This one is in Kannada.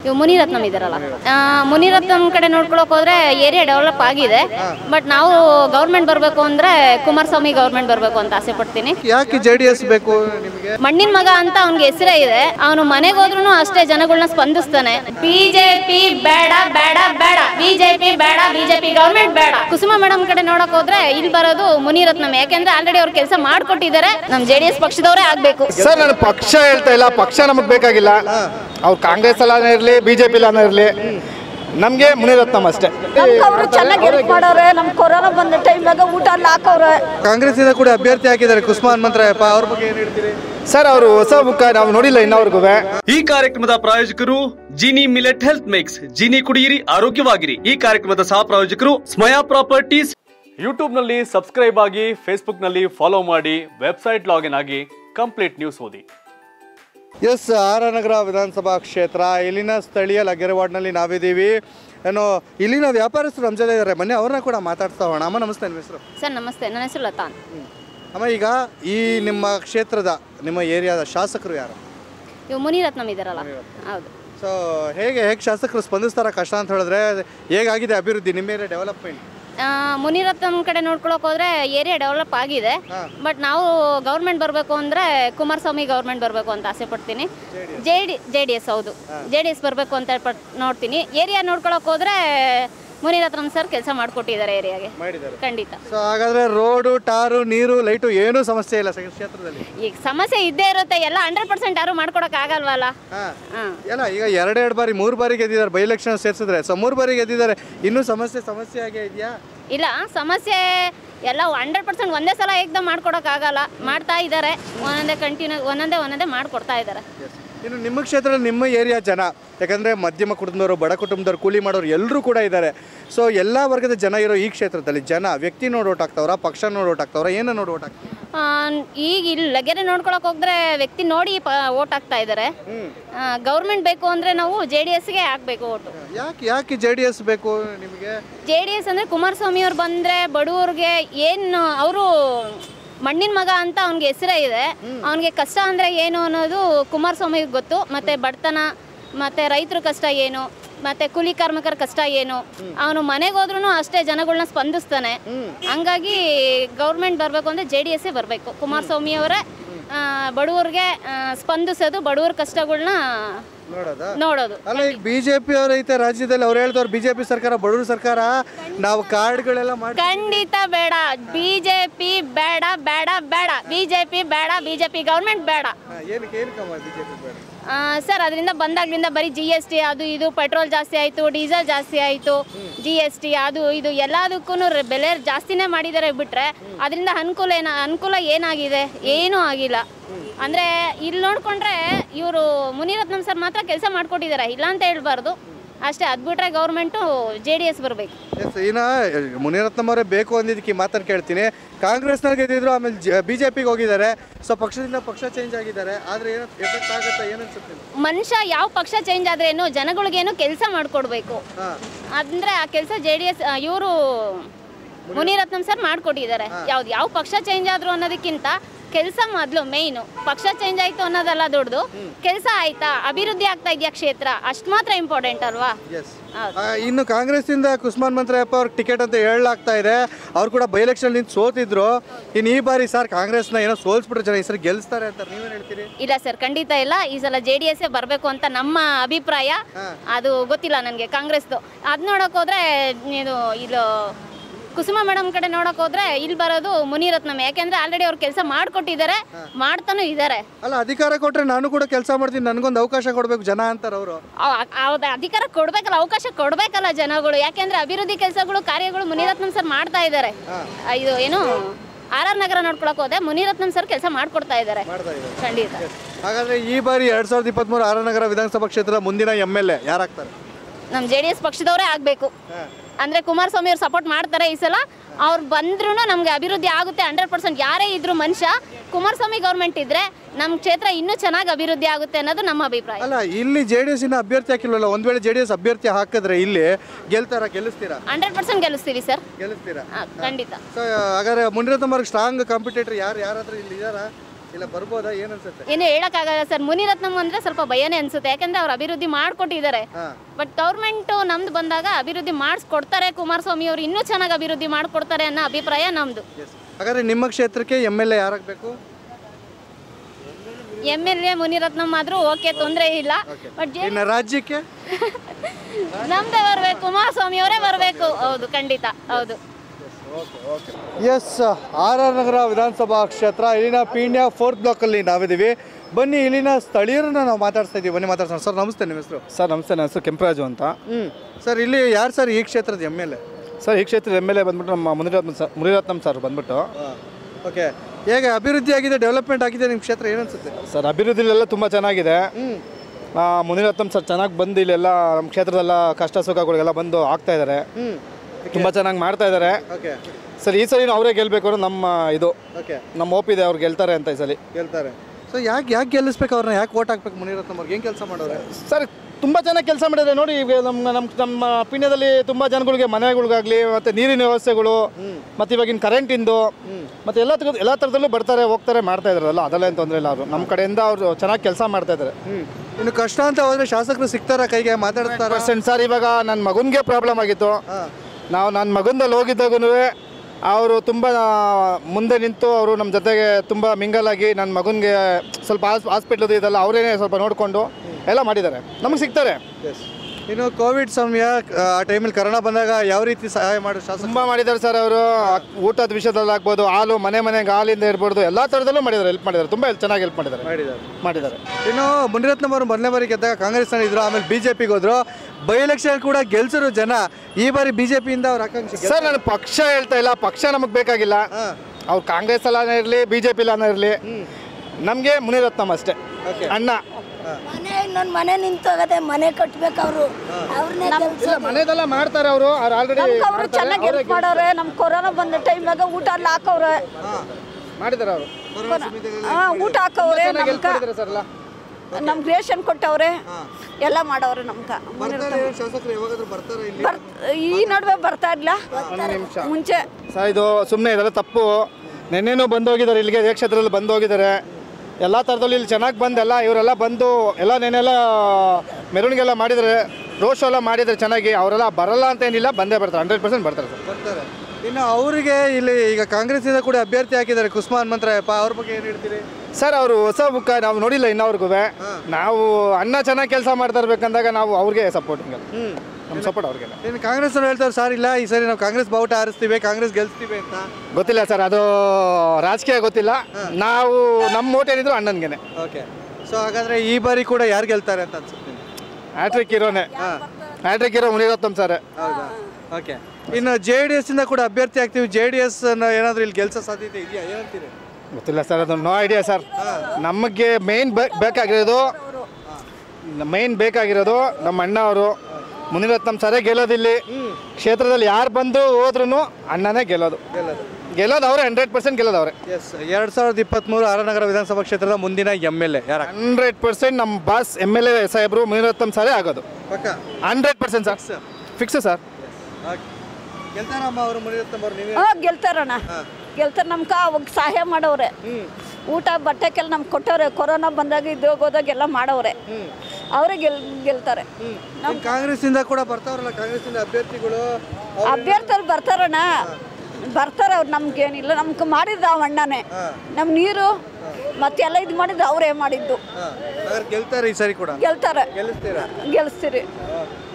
ಇವ್ ಮುನಿರತ್ನಂ ಇದಾರಲ್ಲ ಆ, ಮುನಿರತ್ನಂ ಕಡೆ ನೋಡ್ಕೊಳಕ್ ಹೋದ್ರೆ ಏರಿಯಾ ಡೆವಲಪ್ ಆಗಿದೆ ಬಟ್ ನಾವು ಗೌರ್ಮೆಂಟ್ ಬರಬೇಕು ಅಂದ್ರೆ ಕುಮಾರಸ್ವಾಮಿ ಗೌರ್ಮೆಂಟ್ ಬರಬೇಕು ಅಂತ ಆಸೆ ಪಡ್ತೀನಿ ಯಾಕೆ ಜೆ ಡಿ ಎಸ್ ಬೇಕು ನಿಮಗೆ ಮಣ್ಣಿನ ಮಗ ಅಂತ ಅವ್ನಿಗೆ ಹೆಸರೇ ಇದೆ ಅವನು ಮನೆಗೆ ಹೋದ್ರು ಅಷ್ಟೇ ಜನಗಳನ್ನ ಸ್ಪಂದಿಸ್ತಾನೆ ಬಿಜೆಪಿ ಬೇಡ ಬೇಡ ಬೇಡ ಬಿಜೆಪಿ ಬೇಡ ಬಿಜೆಪಿ ಗೌರ್ಮೆಂಟ್ ಬೇಡ ಕುಸುಮ ಮೇಡಮ್ ಕಡೆ ನೋಡಕ್ ಹೋದ್ರೆ ಇಲ್ಲಿ ಬರೋದು ಮುನಿರತ್ನಂ ಯಾಕೆಂದ್ರೆ ಆಲ್ರೆಡಿ ಅವ್ರು ಕೆಲಸ ಮಾಡ್ಕೊಟ್ಟಿದ್ದಾರೆ ನಮ್ ಜೆ ಡಿ ಎಸ್ ಪಕ್ಷದವರೇ ಆಗ್ಬೇಕು ಸರ್ ನಾನು ಪಕ್ಷ ಹೇಳ್ತಾ ಇಲ್ಲ ಪಕ್ಷ ನಮಗೆ ಬೇಕಾಗಿಲ್ಲ ಅವ್ರು ಕಾಂಗ್ರೆಸ್ ಅಲ್ಲಾನೇ ಇರಲಿ ಬಿ ಜೆ ಪಿ ಇರಲಿ ನಮಗೆ ಮುನಿರತ್ನಂ ಅಷ್ಟೇ ಅವರು ಚೆನ್ನಾಗಿ ಹೆಲ್ಪ್ ಮಾಡೋರೆ ನಮ್ ಕೊರೋನಾ ಬಂದ ಟೈಮ್ನಾಗ ಊಟ ಎಲ್ಲ ಹಾಕವ್ರೆ ಕಾಂಗ್ರೆಸ್ ಇಂದ ಕೂಡ ಅಭ್ಯರ್ಥಿ ಹಾಕಿದ್ದಾರೆ ಕುಸುಮ ಹನುಮಂತರಾಯಪ್ಪ ಅವ್ರ ಬಗ್ಗೆ ಏನು ಹೇಳ್ತೀರಿ ಸರ್ ಅವರು ಹೊಸ ಮುಖ ನಾವು ನೋಡಿಲ್ಲ ಇನ್ನವರೆಗೂ ಈ ಕಾರ್ಯಕ್ರಮದ ಪ್ರಾಯೋಜಕರು Gini millet health mix Gini ಕುಡಿಯಿರಿ ಆರೋಗ್ಯವಾಗಿರಿ ಈ ಕಾರ್ಯಕ್ರಮದ ಸಹ ಪ್ರಾಯೋಜಕರು ಸ್ಮಯಾ ಪ್ರಾಪರ್ಟೀಸ್ ಯೂಟ್ಯೂಬ್ ನಲ್ಲಿ ಸಬ್ಸ್ಕ್ರೈಬ್ ಆಗಿ ಫೇಸ್ಬುಕ್ ನಲ್ಲಿ ಫಾಲೋ ಮಾಡಿ ವೆಬ್ಸೈಟ್ ಲಾಗಿನ್ ಆಗಿ ಕಂಪ್ಲೀಟ್ ನ್ಯೂಸ್ ಓದಿ ಎಸ್ ಆರ್ ನಗರ ವಿಧಾನಸಭಾ ಕ್ಷೇತ್ರ ಇಲ್ಲಿನ ಸ್ಥಳೀಯ ಲಗ್ಗೆರೆ ವಾರ್ಡ್ನಲ್ಲಿ ನಾವಿದ್ದೀವಿ ಏನು ಇಲ್ಲಿನ ವ್ಯಾಪಾರಸ್ಥರು ನಮ್ಮ ಜೊತೆ ಇದ್ದಾರೆ ಮೊನ್ನೆ ಅವ್ರನ್ನ ಕೂಡ ಮಾತಾಡ್ತಾ ಹೋಗೋಣ ಅಮ್ಮ ನಮಸ್ತೆ ನಿಮ್ಮ ಹೆಸರು ಸರ್ ನಮಸ್ತೆ ನನ್ನ ಹೆಸರು ಲತಾ ಅಂತ. ಅಮ್ಮ ಈಗ ಈ ನಿಮ್ಮ ಕ್ಷೇತ್ರದ ನಿಮ್ಮ ಏರಿಯಾದ ಶಾಸಕರು ಯಾರು ಇವ್ ಮುನಿರತ್ನಂ ಇದಾರಲ್ಲ ಹೌದು ಸೊ ಹೇಗೆ ಹೇಗೆ ಶಾಸಕರು ಸ್ಪಂದಿಸ್ತಾರ ಕಷ್ಟ ಅಂತ ಹೇಳಿದ್ರೆ ಹೇಗಾಗಿದೆ ಅಭಿವೃದ್ಧಿ ನಿಮ್ಮ ಏರಿಯಾ ಡೆವಲಪ್ಮೆಂಟ್ ಆ, ಮುನಿರತ್ನಂ ಕಡೆ ನೋಡ್ಕೊಳಕ್ ಹೋದ್ರೆ ಏರಿಯಾ ಡೆವಲಪ್ ಆಗಿದೆ ಬಟ್ ನಾವು ಗೌರ್ಮೆಂಟ್ ಬರಬೇಕು ಅಂದ್ರೆ ಕುಮಾರಸ್ವಾಮಿ ಗೌರ್ಮೆಂಟ್ ಬರಬೇಕು ಅಂತ ಆಸೆ ಪಡ್ತೀನಿ J D J D S ಹೌದು ಜೆ ಡಿ ಎಸ್ ಬರಬೇಕು ಅಂತ ಪಟ್ ನೋಡ್ತೀನಿ ಏರಿಯಾ ನೋಡ್ಕೊಳಕ್ ಹೋದ್ರೆ ಮುನಿರತ್ನಂ ಸರ್ ಕೆಲಸ ಮಾಡಿಕೊಟ್ಟಿದ್ದಾರೆ ಏರಿಯಾಗೆ ಮಾಡಿದ್ದಾರೆ ಖಂಡಿತ ಸೊ ಹಾಗಾದ್ರೆ ರೋಡು ಟಾರು ನೀರು ಲೈಟು ಏನೂ ಸಮಸ್ಯೆ ಇಲ್ಲ ಸ- ಕ್ಷೇತ್ರದಲ್ಲಿ ಈಗ ಸಮಸ್ಯೆ ಇದ್ದೇ ಇರುತ್ತೆ ಎಲ್ಲ ಹಂಡ್ರೆಡ್ ಪರ್ಸೆಂಟ್ ಯಾರು ಮಾಡ್ಕೊಡಕ್ ಆಗಲ್ವಲ್ಲ ಹಾಂ ಹಾಂ ಎಲ್ಲ ಈಗ ಎರಡೆರಡು ಬಾರಿ ಮೂರು ಬಾರಿ ಗೆದ್ದಿದ್ದಾರೆ ಬೈ ಎಲೆಕ್ಷನ್ ಸೇರಿಸಿದ್ರೆ ಸೊ ಮೂರು ಬಾರಿ ಗೆದ್ದಿದ್ದಾರೆ ಇನ್ನೂ ಸಮಸ್ಯೆ ಸಮಸ್ಯೆ ಆಗೇ ಇದೆಯಾ ಇಲ್ಲ ಸಮಸ್ಯೆ ಎಲ್ಲ ಹಂಡ್ರೆಡ್ ಪರ್ಸೆಂಟ್ ಒಂದೇ ಸಲ ಏಕ್ದಮ್ ಮಾಡ್ಕೊಡಕ್ ಆಗಲ್ಲ ಮಾಡ್ತಾ ಇದ್ದಾರೆ ಒಂದೊಂದೇ ಕಂಟಿನ್ಯೂ ಒಂದೊಂದೇ ಒಂದೊಂದೇ ಮಾಡ್ಕೊಡ್ತಾ ಇದ್ದಾರೆ ಇನ್ನು ನಿಮ್ಮ ಕ್ಷೇತ್ರದಲ್ಲಿ ನಿಮ್ಮ ಏರಿಯಾ ಜನ ಯಾಕಂದರೆ ಮಧ್ಯಮ ಕುಟುಂಬದವರು ಬಡ ಕುಟುಂಬದವರು ಕೂಲಿ ಮಾಡೋರು ಎಲ್ಲರೂ ಕೂಡ ಇದ್ದಾರೆ ಸೊ ಎಲ್ಲ ವರ್ಗದ ಜನ ಇರೋ ಈ ಕ್ಷೇತ್ರದಲ್ಲಿ ಜನ ವ್ಯಕ್ತಿ ನೋಡಿ ಓಟ್ ಹಾಕ್ತವ್ರ ಪಕ್ಷ ನೋಡಿ ಓಟ್ ಹಾಕ್ತವ್ರ ಏನೋ ನೋಡಿ ಓಟ್ ಹಾಕ್ತಾರೆ ಆ, ಈಗ ಇಲ್ಲಿ ಲಗೆರೆ ನೋಡ್ಕೊಳಕ್ ಹೋದ್ರೆ ವ್ಯಕ್ತಿ ನೋಡಿ ಪ ಓಟ್ ಹಾಕ್ತಾ ಇದ್ದಾರೆ ಗೌರ್ಮೆಂಟ್ ಬೇಕು ಅಂದ್ರೆ ನಾವು ಜೆ ಡಿ ಎಸ್ಗೆ ಹಾಕ್ಬೇಕು ಓಟು ಯಾಕೆ ಯಾಕೆ ಜೆ ಡಿ ಎಸ್ ಬೇಕು ನಿಮಗೆ ಜೆ ಡಿ ಎಸ್ ಅಂದ್ರೆ ಕುಮಾರಸ್ವಾಮಿ ಅವ್ರು ಬಂದ್ರೆ ಬಡವ್ರಿಗೆ ಏನು ಅವರು ಮಣ್ಣಿನ ಮಗ ಅಂತ ಅವ್ನಿಗೆ ಹೆಸರೇ ಇದೆ ಅವನಿಗೆ ಕಷ್ಟ ಅಂದ್ರೆ ಏನು ಅನ್ನೋದು ಕುಮಾರಸ್ವಾಮಿಗೆ ಗೊತ್ತು ಮತ್ತೆ ಬಡತನ ಮತ್ತೆ ರೈತರ ಕಷ್ಟ ಏನು ಮತ್ತೆ ಕೂಲಿ ಕಾರ್ಮಿಕರ ಕಷ್ಟ ಏನು ಅವನು ಮನೆಗೆ ಹೋದ್ರೂ ಅಷ್ಟೇ ಜನಗಳನ್ನ ಸ್ಪಂದಿಸ್ತಾನೆ ಹಂಗಾಗಿ ಗೌರ್ಮೆಂಟ್ ಬರಬೇಕು ಅಂದ್ರೆ ಜೆ ಡಿ ಎಸ್ಸೇ ಬರಬೇಕು ಕುಮಾರಸ್ವಾಮಿ ಅವರೇ ಆ, ಬಡವ್ರಿಗೆ ಆ, ಸ್ಪಂದಿಸೋದು ಬಡವ್ರ ಕಷ್ಟಗಳನ್ನ ನೋಡೋದಾ ನೋಡೋದು ಅಲ್ಲ ಈಗ ಬಿ ಜೆ ಪಿ ಅವ್ರು ಐತೆ ರಾಜ್ಯದಲ್ಲಿ ಅವ್ರು ಹೇಳ್ದವ್ರು ಬಿ ಜೆ ಪಿ ಸರ್ಕಾರ ಬಡವ್ರ ಸರ್ಕಾರ ನಾವು ಕಾರ್ಡ್ಗಳೆಲ್ಲ ಮಾಡಿ ಖಂಡಿತ ಬೇಡ ಬಿಜೆಪಿ ಬೇಡ ಬೇಡ ಬೇಡ ಬಿಜೆಪಿ ಬೇಡ ಬಿಜೆಪಿ ಗೌರ್ಮೆಂಟ್ ಬೇಡ ಹಾ, ಏನಕ್ಕೆ ಏನಕ್ಕಮ್ಮ ಬಿ ಜೆ ಪಿ ಬೇಡ ಆ, ಸರ್ ಅದರಿಂದ ಬಂದಾಗ್ಲಿಂದ ಬರೀ ಜಿ ಎಸ್ ಟಿ ಅದು ಇದು ಪೆಟ್ರೋಲ್ ಜಾಸ್ತಿ ಆಯಿತು ಡೀಸೆಲ್ ಜಾಸ್ತಿ ಆಯಿತು ಜಿ ಎಸ್ ಟಿ ಅದು ಇದು ಎಲ್ಲದಕ್ಕೂ ಬೆಲೆ ಜಾಸ್ತಿನೇ ಮಾಡಿದ್ದಾರೆ ಬಿಟ್ರೆ ಅದರಿಂದ ಅನುಕೂಲ ಏನ ಅನುಕೂಲ ಏನಾಗಿದೆ ಏನೂ ಆಗಿಲ್ಲ ಅಂದರೆ ಇಲ್ಲಿ ನೋಡ್ಕೊಂಡ್ರೆ ಇವರು ಮುನಿರತ್ನಂ ಸರ್ ಮಾತ್ರ ಕೆಲಸ ಮಾಡಿಕೊಟ್ಟಿದ್ದಾರೆ ಇಲ್ಲ ಅಂತ ಹೇಳ್ಬಾರ್ದು ಅಷ್ಟೇ ಅದು ಬಿಟ್ರೆ ಗೌರ್ಮೆಂಟು ಜೆ ಡಿ ಎಸ್ ಬರಬೇಕು ಎಸ್ ಇನ್ನ ಮುನಿರತ್ನಂ ಅವರೇ ಬೇಕು ಅಂದಿದ್ದಕ್ಕೆ ಈ ಮಾತನ್ನು ಕೇಳ್ತೀನಿ ಕಾಂಗ್ರೆಸ್ನಲ್ಲಿ ಗೆದ್ದಿದ್ರು ಆಮೇಲೆ ಬಿ ಜೆ ಪಿಗೆ ಹೋಗಿದ್ದಾರೆ ಸೊ ಪಕ್ಷದಿಂದ ಪಕ್ಷ ಚೇಂಜ್ ಆಗಿದ್ದಾರೆ ಆದರೆ ಏನೋ ಎಫೆಕ್ಟ್ ಆಗುತ್ತಾ ಏನು ಅನ್ಸುತ್ತೆ ಮನುಷ್ಯ ಯಾವ ಪಕ್ಷ ಚೇಂಜ್ ಆದ್ರೇನು ಜನಗಳಿಗೇನು ಕೆಲಸ ಮಾಡಿಕೊಡ್ಬೇಕು ಹಾಂ ಅಂದ್ರೆ ಆ ಕೆಲಸ ಜೆ ಡಿ ಎಸ್ ಇವರು ಮುನಿರತ್ನಂ ಸರ್ ಮಾಡಿಕೊಟ್ಟಿದ್ದಾರೆ ಯಾವ್ದು ಯಾವ ಪಕ್ಷ ಚೇಂಜ್ ಆದ್ರು ಅನ್ನೋದಕ್ಕಿಂತ ಕೆಲಸ ಮೊದಲು ಮೇಯ್ನು ಪಕ್ಷ ಚೇಂಜ್ ಆಯ್ತು ಅನ್ನೋದಲ್ಲ ದೊಡ್ಡದು ಕೆಲಸ ಆಯ್ತಾ ಅಭಿವೃದ್ಧಿ ಆಗ್ತಾ ಇದೆಯಾ ಕ್ಷೇತ್ರ ಅಷ್ಟು ಮಾತ್ರ ಇಂಪಾರ್ಟೆಂಟ್ ಅಲ್ವಾ ಎಸ್ ಹೌದು. ಇನ್ನು ಕಾಂಗ್ರೆಸ್ಸಿಂದ ಕುಸ್ಮಾನ್ ಮಂತ್ರಯಪ್ಪ ಅವ್ರಿಗೆ ಟಿಕೆಟ್ ಅಂತ ಹೇಳಲಾಗ್ತಾ ಇದೆ ಅವ್ರು ಕೂಡ ಬೈ ಎಲೆಕ್ಷನ್ ನಿಂತು ಸೋತಿದ್ರು ಇನ್ನು ಈ ಬಾರಿ ಸರ್ ಕಾಂಗ್ರೆಸ್ನ ಏನೋ ಸೋಲ್ಸ್ಬಿಟ್ರೆ ಜನ ಈ ಸರಿ ಗೆಲ್ಲಿಸ್ತಾರೆ ಅಂತ ನೀವೇನು ಹೇಳ್ತೀರಿ ಇಲ್ಲ ಸರ್ ಖಂಡಿತ ಇಲ್ಲ ಈ ಸಲ ಜೆ ಡಿ ಎಸ್ ಬರಬೇಕು ಅಂತ ನಮ್ಮ ಅಭಿಪ್ರಾಯ ಅದು ಗೊತ್ತಿಲ್ಲ ನನಗೆ ಕಾಂಗ್ರೆಸ್ದು ಅದು ನೋಡಕ್ ಹೋದ್ರೆ ಇದು ಇದು ಕುಸುಮ ಮೇಡಮ್ ಕಡೆ ನೋಡಕ್ ಹೋದ್ರೆ ಇಲ್ಲಿ ಬರೋದು ಮುನಿರತ್ನಂ ಯಾಕೆಂದ್ರೆ ಆಲ್ರೆಡಿ ಅವ್ರು ಕೆಲಸ ಮಾಡ್ಕೊಟ್ಟಿದ್ದಾರೆ ಮಾಡ್ತಾನೂ ಇದ್ದಾರೆ ಅಲ್ಲ ಅಧಿಕಾರ ಕೊಟ್ರೆ ನಾನು ಕೂಡ ಕೆಲಸ ಮಾಡ್ತೀನಿ ನನಗೊಂದು ಅವಕಾಶ ಕೊಡಬೇಕು ಜನ ಅಂತಾರೆ ಅವರು ಹೌದಾ ಅಧಿಕಾರ ಕೊಡ್ಬೇಕಲ್ಲ ಅವಕಾಶ ಕೊಡ್ಬೇಕಲ್ಲ ಜನಗಳು ಯಾಕೆಂದ್ರೆ ಅಭಿವೃದ್ಧಿ ಕೆಲಸಗಳು ಕಾರ್ಯಗಳು ಮುನಿರತ್ನಂ ಸರ್ ಮಾಡ್ತಾ ಇದ್ದಾರೆ ಆ, ಇದು ಏನು ಆರ್ ಆರ್ ನಗರ ನೋಡ್ಕೊಳಕ್ ಹೋದೆ ಮುನಿರತ್ನಂ ಸರ್ ಕೆಲಸ ಮಾಡ್ಕೊಡ್ತಾ ಇದ್ದಾರೆ ಮಾಡ್ತಾ ಇದ್ದಾರೆ ಖಂಡಿತ ಹಾಗಾದ್ರೆ ಈ ಬಾರಿ ಎರಡ್ ಸಾವಿರದ ಇಪ್ಪತ್ಮೂರು ಆರನಗರ ವಿಧಾನಸಭಾ ಕ್ಷೇತ್ರದ ಮುಂದಿನ ಎಮ್ ಎಲ್ ಎ ಯಾರಾಗ್ತಾರೆ ನಮ್ಮ ಜೆ ಡಿ ಎಸ್ ಪಕ್ಷದವರೇ ಆಗಬೇಕು ಅಂದರೆ ಕುಮಾರಸ್ವಾಮಿ ಅವ್ರು ಸಪೋರ್ಟ್ ಮಾಡ್ತಾರೆ ಈ ಸಲ ಅವ್ರು ಬಂದ್ರೂ ನಮಗೆ ಅಭಿವೃದ್ಧಿ ಆಗುತ್ತೆ ಹಂಡ್ರೆಡ್ ಪರ್ಸೆಂಟ್ ಯಾರೇ ಇದ್ರು ಮನುಷ್ಯ ಕುಮಾರಸ್ವಾಮಿ ಗೌರ್ಮೆಂಟ್ ಇದ್ರೆ ನಮ್ಮ ಕ್ಷೇತ್ರ ಇನ್ನೂ ಚೆನ್ನಾಗಿ ಅಭಿವೃದ್ಧಿ ಆಗುತ್ತೆ ಅನ್ನೋದು ನಮ್ಮ ಅಭಿಪ್ರಾಯ ಅಲ್ಲ ಇಲ್ಲಿ ಜೆ ಡಿ ಎಸ್ ಅಭ್ಯರ್ಥಿ ಹಾಕಿಲ್ವಲ್ಲ ಒಂದ್ ವೇಳೆ ಜೆ ಡಿ ಎಸ್ ಅಭ್ಯರ್ಥಿ ಹಾಕಿದ್ರೆ ಇಲ್ಲಿ ಗೆಲ್ತಾರ ಗೆಲ್ಲಿಸ್ತೀರಾ ಹಂಡ್ರೆಡ್ ಪರ್ಸೆಂಟ್ ಗೆಲ್ಲಿಸ್ತೀವಿ ಸರ್ ಗೆಲ್ಲಿಸ್ತೀರಾ ಖಂಡಿತ ಸೊ ಹಾಗಾದ್ರೆ ಮುನಿರತ್ನಮ್ ಅವ್ರಿಗೆ ಸ್ಟ್ರಾಂಗ್ ಕಾಂಪಿಟೇಟರ್ ಯಾರು ಯಾರಾದ್ರೂ ಇಲ್ಲಿ ಇದಾರಾ ಇಲ್ಲ ಬರ್ಬೋದಾ ಏನ್ ಅನ್ಸುತ್ತೆ ಏನು ಹೇಳಕ್ಕಾಗಲ್ಲ ಸರ್ ಮುನಿರತ್ನಂ ಅಂದ್ರೆ ಸ್ವಲ್ಪ ಭಯನೇ ಅನ್ಸುತ್ತೆ ಯಾಕಂದ್ರೆ ಅವ್ರು ಅಭಿವೃದ್ಧಿ ಮಾಡ್ಕೊಟ್ಟಿದ್ದಾರೆ ಹಾ ಬಟ್ ಗೌರ್ಮೆಂಟ್ ನಮ್ದು ಬಂದಾಗ ಅಭಿವೃದ್ಧಿ ಮಾಡಿಸ್ಕೊಡ್ತಾರೆ ಕುಮಾರಸ್ವಾಮಿ ಅವರು ಇನ್ನೂ ಚೆನ್ನಾಗಿ ಅಭಿವೃದ್ಧಿ ಮಾಡಿಕೊಡ್ತಾರೆ ಅನ್ನೋ ಅಭಿಪ್ರಾಯ ನಮ್ದು ಎಸ್ ಹಾಗಾದ್ರೆ ನಿಮ್ಮ ಕ್ಷೇತ್ರಕ್ಕೆ ಎಮ್ ಎಲ್ ಎ ಯಾರಾಗಬೇಕು ಎಮ್ ಎಲ್ ಎ ಮುನಿರತ್ನಂ ಆದ್ರೂ ಓಕೆ ತೊಂದರೆ ಇಲ್ಲ ಬಟ್ ಇನ್ನು ರಾಜ್ಯಕ್ಕೆ ನಮ್ದೇ ಬರ್ಬೇಕು ಕುಮಾರಸ್ವಾಮಿ ಅವರೇ ಬರಬೇಕು ಹೌದು ಖಂಡಿತ ಹೌದು ಎಸ್ ಆರ್ ಆರ್ ನಗರ ವಿಧಾನಸಭಾ ಕ್ಷೇತ್ರ ಇಲ್ಲಿನ ಪೀಣ್ಯ ಫೋರ್ತ್ ಬ್ಲಾಕಲ್ಲಿ ನಾವಿದ್ದೀವಿ ಬನ್ನಿ ಇಲ್ಲಿನ ಸ್ಥಳೀಯರನ್ನ ನಾವು ಮಾತಾಡ್ತಾ ಇದ್ದೀವಿ ಬನ್ನಿ ಮಾತಾಡ್ಸೋಣ ಸರ್ ನಮಸ್ತೆ ನಿಮ್ಮ ಹೆಸರು ಸರ್ ನಮಸ್ತೆ ನನ್ನ ಹೆಸರು ಕೆಂಪರಾಜು ಅಂತ ಹ್ಞೂ ಸರ್ ಇಲ್ಲಿ ಯಾರು ಸರ್ ಈ ಕ್ಷೇತ್ರದ ಎಮ್ ಎಲ್ ಎ ಸರ್ ಈ ಕ್ಷೇತ್ರದ ಎಮ್ ಎಲ್ ಎ ಬಂದ್ಬಿಟ್ಟು ನಮ್ಮ ಮುನಿರತ್ನ ಸರ್ ಮುನಿರತ್ನಂ ಸರ್ ಬಂದ್ಬಿಟ್ಟು ಓಕೆ ಹೇಗೆ ಅಭಿವೃದ್ಧಿ ಆಗಿದೆ ಡೆವಲಪ್ಮೆಂಟ್ ಆಗಿದೆ ನಿಮ್ಮ ಕ್ಷೇತ್ರ ಏನನ್ಸುತ್ತೆ ಸರ್ ಅಭಿವೃದ್ಧಿಲೆಲ್ಲ ತುಂಬ ಚೆನ್ನಾಗಿದೆ ಆ, ಮುನಿರತ್ನಂ ಸರ್ ಚೆನ್ನಾಗಿ ಬಂದು ಇಲ್ಲೆಲ್ಲ ನಮ್ಮ ಕ್ಷೇತ್ರದೆಲ್ಲ ಕಷ್ಟ ಸುಖಗಳಿಗೆಲ್ಲ ಬಂದು ಆಗ್ತಾ ಇದ್ದಾರೆ ಹ್ಞೂ ತುಂಬ ಚೆನ್ನಾಗಿ ಮಾಡ್ತಾ ಇದ್ದಾರೆ ಓಕೆ ಸರ್ ಈ ಸಲ ಅವರೇ ಗೆಲ್ಲಬೇಕು ಅನ್ನೋ ನಮ್ಮ ಇದು ಓಕೆ ನಮ್ಮ ಓಪಿದೆ ಅವ್ರು ಗೆಲ್ತಾರೆ ಅಂತ ಈ ಸಲ ಗೆಲ್ತಾರೆ ಸೊ ಯಾಕೆ ಯಾಕೆ ಗೆಲ್ಲಿಸ್ಬೇಕು ಅವ್ರನ್ನ ಯಾಕೆ ಓಟ್ ಹಾಕ್ಬೇಕು ಮುನಿರತ್ನಮ್ ಅವ್ರಿಗೆ ಏನು ಕೆಲಸ ಮಾಡೋರೆ ಸರ್ ತುಂಬ ಚೆನ್ನಾಗಿ ಕೆಲಸ ಮಾಡಿದ್ದಾರೆ ನೋಡಿ ಈಗ ನಮ್ಮ ನಮ್ಮ ನಮ್ಮ ಪಿಣ್ಯದಲ್ಲಿ ತುಂಬ ಜನಗಳಿಗೆ ಮನೆಗಳಿಗಾಗಲಿ ಮತ್ತು ನೀರಿನ ವ್ಯವಸ್ಥೆಗಳು ಮತ್ತು ಇವಾಗಿನ ಕರೆಂಟಿಂದು ಮತ್ತು ಎಲ್ಲ ಥರದ ಎಲ್ಲ ಥರದಲ್ಲೂ ಬರ್ತಾರೆ ಹೋಗ್ತಾರೆ ಮಾಡ್ತಾ ಇದ್ದಾರಲ್ಲ ಅದೆಲ್ಲ ಏನು ತೊಂದರೆ ಇಲ್ಲ ಅವರು ನಮ್ಮ ಕಡೆಯಿಂದ ಅವರು ಚೆನ್ನಾಗಿ ಕೆಲಸ ಮಾಡ್ತಾ ಇದ್ದಾರೆ ಹ್ಞೂ ಇನ್ನು ಕಷ್ಟ ಅಂತ ಹೋದ್ರೆ ಶಾಸಕರು ಸಿಗ್ತಾರ ಕೈಗೆ ಮಾತಾಡ್ತಾರ ಪರ್ಸೆಂಟ್ ಸರ್ ಇವಾಗ ನನ್ನ ಮಗನಿಗೆ ಪ್ರಾಬ್ಲಮ್ ಆಗಿತ್ತು ಹಾಂ ನಾವು ನನ್ನ ಮಗನಲ್ಲಿ ಹೋಗಿದ್ದಾಗೂ ಅವರು ತುಂಬ ಮುಂದೆ ನಿಂತು ಅವರು ನಮ್ಮ ಜೊತೆಗೆ ತುಂಬ ಮಿಂಗಲ್ ಆಗಿ ನನ್ನ ಮಗನಿಗೆ ಸ್ವಲ್ಪ ಹಾಸ್ಪಿಟ್ಲದು ಇದೆಲ್ಲ ಅವರೇನೆ ಸ್ವಲ್ಪ ನೋಡಿಕೊಂಡು ಎಲ್ಲ ಮಾಡಿದ್ದಾರೆ ನಮಗೆ ಸಿಗ್ತಾರೆ ಎಸ್ ಇನ್ನು ಕೋವಿಡ್ ಸಮಯ ಆ ಟೈಮಲ್ಲಿ ಕರೋನಾ ಬಂದಾಗ ಯಾವ ರೀತಿ ಸಹಾಯ ಮಾಡೋ ಶಾಸಕ ತುಂಬ ಮಾಡಿದ್ದಾರೆ ಸರ್ ಅವರು ಊಟದ ವಿಷಯದಲ್ಲಿ ಆಗ್ಬೋದು ಹಾಲು ಮನೆ ಮನೆಗೆ ಹಾಲಿಂದ ಇರ್ಬೋದು ಎಲ್ಲ ಥರದಲ್ಲೂ ಮಾಡಿದ್ದಾರೆ ಹೆಲ್ಪ್ ಮಾಡಿದ್ದಾರೆ ತುಂಬ ಚೆನ್ನಾಗಿ ಹೆಲ್ಪ್ ಮಾಡಿದ್ದಾರೆ ಮಾಡಿದ್ದಾರೆ ಮಾಡಿದ್ದಾರೆ ಇನ್ನು ಮುನಿರತ್ನಮ್ ಅವರು ಮೊದಲನೇ ಬಾರಿ ಗೆದ್ದಾಗ ಕಾಂಗ್ರೆಸ್ನಲ್ಲಿ ಇದ್ರು ಆಮೇಲೆ ಬಿ ಜೆ ಪಿಗೆ ಹೋದ್ರು ಬೈ ಎಲೆಕ್ಷನ್ ಕೂಡ ಗೆಲ್ಸಿರು ಜನ ಈ ಬಾರಿ ಬಿ ಜೆ ಪಿಯಿಂದ ಅವ್ರ ಆಕಾಂಕ್ಷೆ ಸರ್ ನಾನು ಪಕ್ಷ ಹೇಳ್ತಾ ಇಲ್ಲ ಪಕ್ಷ ನಮಗೆ ಬೇಕಾಗಿಲ್ಲ ಹಾಂ ಅವ್ರು ಕಾಂಗ್ರೆಸ್ ಅಲ್ಲಾನೇ ಇರಲಿ ಬಿ ಜೆ ಪಿ ಇರಲಿ ನಮಗೆ ಮುನಿರತ್ನಂ ಅಷ್ಟೇ Okay. ಅಣ್ಣ ಮನೆ ಇನ್ನೊಂದು ಮನೆ ನಿಂತೋಗದೆ ಮನೆ ಕಟ್ಬೇಕು ಅವರು ಅವ್ರನ್ನೇ ಇಲ್ಲ ಮನೆದೆಲ್ಲ ಮಾಡ್ತಾರೆ ಅವರು ಅವ್ರು ಆಲ್ರೆಡಿ ಅವರು ಚೆನ್ನಾಗಿ ಹೆಲ್ಪ್ ಮಾಡವ್ರೆ ನಮ್ ಕೊರೋನಾ ಬಂದ ಟೈಮ್ನಾಗ ಊಟ ಎಲ್ಲ ಹಾಕವ್ರೆ ಮಾಡಿದ್ದಾರೆ ಅವರು ಹಾ ಊಟ ಹಾಕವ್ರೆ ಚೆನ್ನಾಗಿ ಹೆಲ್ಪ್ ನಮ್ಗ ಮಾಡಿದ್ದಾರೆ ಸರ್ ಎಲ್ಲ ನಮ್ಗೆ ರೇಷನ್ ಕೊಟ್ಟವ್ರೆ ಎಲ್ಲ ಮಾಡವ್ರೆ ನಮ್ಗ ಬರ್ತಾರೆ ಶಾಸಕರು ಯಾವಾಗಾದ್ರೂ ಬರ್ತಾರೆ ಇಲ್ಲಿ ಬರ್ ಈ ನಡುವೆ ಬರ್ತಾ ಇಲ್ಲ ಮುಂಚೆ ಸರ್ ಇದು ಸುಮ್ಮನೆ ಇದೆಲ್ಲ ತಪ್ಪು ನೆನ್ನೆನೂ ಬಂದೋಗಿದ್ದಾರೆ ಇಲ್ಲಿಗೆ ಇದೇ ಕ್ಷೇತ್ರದಲ್ಲಿ ಬಂದೋಗಿದ್ದಾರೆ ಎಲ್ಲ ಥರದಲ್ಲೂ ಇಲ್ಲಿ ಚೆನ್ನಾಗಿ ಬಂದೆಲ್ಲ ಇವರೆಲ್ಲ ಬಂದು ಎಲ್ಲ ನೆನೆಲ್ಲ ಮೆರವಣಿಗೆಲ್ಲ ಮಾಡಿದ್ದಾರೆ ರೋಡ್ ಶೋ ಎಲ್ಲ ಮಾಡಿದ್ದಾರೆ ಚೆನ್ನಾಗಿ ಅವರೆಲ್ಲ ಬರಲ್ಲ ಅಂತ ಏನಿಲ್ಲ ಬಂದೇ ಬರ್ತಾರೆ ಹಂಡ್ರೆಡ್ ಪರ್ಸೆಂಟ್ ಬರ್ತಾರೆ ಸರ್ ಬರ್ತಾರೆ ಇನ್ನು ಅವರಿಗೆ ಇಲ್ಲಿ ಈಗ ಕಾಂಗ್ರೆಸ್ಸಿಂದ ಕೂಡ ಅಭ್ಯರ್ಥಿ ಹಾಕಿದ್ದಾರೆ ಕುಸುಮಾ ಹನುಮಂತರಾಯಪ್ಪ ಅವ್ರ ಬಗ್ಗೆ ಏನು ಹೇಳ್ತೀರಿ ಸರ್ ಅವರು ಹೊಸ ಮುಖ ನಾವು ನೋಡಿಲ್ಲ ಇನ್ನವ್ರಿಗೂ ನಾವು ಅಣ್ಣ ಚೆನ್ನಾಗಿ ಕೆಲಸ ಮಾಡ್ತಾ ಇರ್ಬೇಕಂದಾಗ ನಾವು ಅವ್ರಿಗೆ ಸಪೋರ್ಟಿಂಗ್ ಹ್ಞೂ ನಮ್ಮ ಸಪೋರ್ಟ್ ಅವ್ರಿಗೆ ಇನ್ನು ಕಾಂಗ್ರೆಸ್ ಅವ್ರು ಹೇಳ್ತಾರೆ ಸರ್ ಇಲ್ಲ ಈ ಸರಿ ನಾವು ಕಾಂಗ್ರೆಸ್ ಬಾವುಟ ಹಾರಿಸ್ತೀವಿ ಕಾಂಗ್ರೆಸ್ ಗೆಲ್ಸ್ತೀವಿ ಅಂತ ಗೊತ್ತಿಲ್ಲ ಸರ್ ಅದು ರಾಜಕೀಯ ಗೊತ್ತಿಲ್ಲ ನಾವು ನಮ್ಮ ಓಟ್ ಏನಿದ್ರು ಅಣ್ಣನಿಗೆ ಓಕೆ ಸೊ ಹಾಗಾದ್ರೆ ಈ ಬಾರಿ ಕೂಡ ಯಾರು ಗೆಲ್ತಾರೆ ಅಂತ ಅನ್ಸುತ್ತೆ ನಿಮ್ಗೆ? ಹ್ಯಾಟ್ರಿಕ್ ಹೀರೋನೇ ಹ್ಯಾಟ್ರಿಕ್ ಹೀರೋ ಮುನಿರತ್ನಂ ಸರ್ ಹೌದಾ ಓಕೆ ಇನ್ನು ಜೆ ಡಿ ಎಸ್ ಇಂದ ಕೂಡ ಅಭ್ಯರ್ಥಿ ಆಗ್ತೀವಿ ಜೆ ಡಿ ಎಸ್ ಏನಾದರೂ ಇಲ್ಲಿ ಗೆಲ್ಸೋ ಸಾಧ್ಯತೆ ಇದೆಯಾ ಏನಂತೀರಿ ಗೊತ್ತಿಲ್ಲ ಸರ್ ಅದು ನೋ ಐಡಿಯಾ ಸರ್ ನಮಗೆ ಮೇನ್ ಬೇಕಾಗಿರೋದು ಮೇನ್ ಬೇಕಾಗಿರೋದು ನಮ್ಮ ಅಣ್ಣ ಅವರು ಮುನಿರತ್ನಂ ಸರೇ ಗೆಲ್ಲೋದಿಲ್ಲಿ ಕ್ಷೇತ್ರದಲ್ಲಿ ಯಾರು ಬಂದು ಹೋದ್ರೂ ಅಣ್ಣನೇ ಗೆಲ್ಲೋದು ಗೆಲ್ಲೋದು ಗೆಲ್ಲೋದು ಅವರೇ ಹಂಡ್ರೆಡ್ ಪರ್ಸೆಂಟ್ ಗೆಲ್ಲೋದು ಅವರೇ ಎಸ್ ಎರಡು ಸಾವಿರದ ಇಪ್ಪತ್ತ್ಮೂರು ಆರನಗರ ವಿಧಾನಸಭಾ ಕ್ಷೇತ್ರದ ಮುಂದಿನ ಎಮ್ ಎಲ್ ಎ ಯಾರ ಹಂಡ್ರೆಡ್ ಪರ್ಸೆಂಟ್ ನಮ್ಮ ಬಾಸ್ ಎಮ್ ಎಲ್ ಎ ಸಾಹೇಬರು ಮುನಿರತ್ನಂ ಸರೇ ಆಗೋದು ಪಕ್ಕ hundred percent sir fix sir ಗೆಲ್ತಾರಮ್ಮ ಅವರು ಮುನಿರತ್ನಂ ಅವರು ನೀವೇ ಹಾ ಗೆಲ್ತಾರಣ್ಣ ಗೆಲ್ತಾರ ನಮ್ಕ ಅವಾಗ ಸಹಾಯ ಮಾಡವ್ರೆ ಊಟ ಬಟ್ಟೆಕೆಲ್ಲ ನಮ್ಗೆ ಕೊಟ್ಟವ್ರೆ ಕೊರೋನಾ ಬಂದಾಗ ಇದ್ದಾಗ ಹೋದಾಗೆಲ್ಲ ಮಾಡವ್ರೆ ಅವರೇ ಗೆಲ್ ಗೆಲ್ತಾರೆ ನಮ್ಮ ಕಾಂಗ್ರೆಸ್ಸಿಂದ ಕೂಡ ಬರ್ತಾವ್ರಲ್ಲ ಕಾಂಗ್ರೆಸ್ಸಿಂದ ಅಭ್ಯರ್ಥಿಗಳು ಅವ್ರು- ಅಭ್ಯರ್ಥಿಗಳು ಬರ್ತಾರಣ್ಣ ಬರ್ತಾರೆ ಅವ್ರು ನಮ್ಗೇನಿಲ್ಲ ನಮ್ಗೆ ಮಾಡಿದ್ದು ಅವ ಅಣ್ಣನೇ ನಮ್ಮ ನೀರು ಮತ್ತೆಲ್ಲ ಇದು ಮಾಡಿದ್ದು ಅವರೇ ಮಾಡಿದ್ದು ಹಾ, ಹಾಗಾದ್ರೆ ಗೆಲ್ತಾರೆ ಈ ಸರಿ ಕೂಡ ಗೆಲ್ತಾರೆ ಗೆಲ್ಲಿಸ್ತೀರಾ ಗೆಲ್ಲಿಸ್ತೀರಿ